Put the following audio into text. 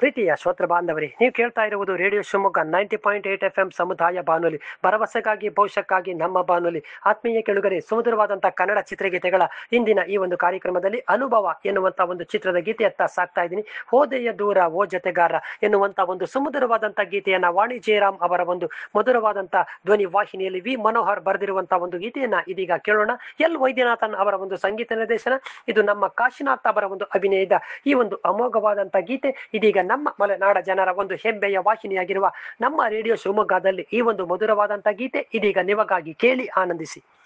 ಪ್ರೀತಿಯ ಶ್ರೋತೃ ಬಾಂಧವರೇ ನೀವು ಕೇಳ್ತಾ ಇರುವುದು radio Shivamogga ninety point eight F M ಸಮುದಾಯ ಬಾನುಲಿ ಭರವಸೆಗಾಗಿ ಭವಿಷ್ಯಕ್ಕಾಗಿ ನಮ್ಮ ಬಾನುಲಿ ಆತ್ಮೀಯ ಕೆಳುಗರೆ ಸುಮಧುರವಾದಂತಹ ಕನ್ನಡ ಚಿತ್ರಗೀತೆಗಳ ಇಂದಿನ ಈ ಒಂದು ಕಾರ್ಯಕ್ರಮದಲ್ಲಿ ಅನುಭವ ಎನ್ನುವಂತ ಒಂದು ಚಿತ್ರದ ಗೀತೆಯತ್ತ ಸಾಕ್ತಾ ಇದ್ದೀನಿ ಹೋದೆಯ ದೂರ ಓ ಜೊತೆಗಾರ ಎನ್ನುವಂತ ಒಂದು ಸುಮಧುರವಾದಂತ ಗೀತೆಯನ್ನ ವಾಣಿ ಜಯರಾಮ್ ಅವರ ಒಂದು ಮಧುರವಾದಂತ ಧ್ವನಿ ವಾಹಿನಿಯಲ್ಲಿ ವಿ ಮನೋಹರ್ ಬರೆದಿರುವಂತಹ ಒಂದು ಗೀತೆಯನ್ನ ಇದೀಗ ಕೇಳೋಣ ಎಲ್ ವೈದ್ಯನಾಥನ್ ಅವರ ಒಂದು ಸಂಗೀತ ನಿರ್ದೇಶನ ಇದು ನಮ್ಮ ಕಾಶಿನಾಥ್ ಅವರ ಒಂದು ಅಭಿನಯದ ಈ ಒಂದು ಅಮೋಘವಾದಂತ ಗೀತೆ ಇದೀಗ ನಮ್ಮ ಮಲೆನಾಡ ಜನರ ಒಂದು ಹೆಮ್ಮೆಯ ವಾಹಿನಿಯಾಗಿರುವ ನಮ್ಮ ರೇಡಿಯೋ ಶಿವಮೊಗ್ಗದಲ್ಲಿ ಈ ಒಂದು ಮಧುರವಾದಂತ ಗೀತೆ ಇದೀಗ ನಿಮಗಾಗಿ ಕೇಳಿ ಆನಂದಿಸಿ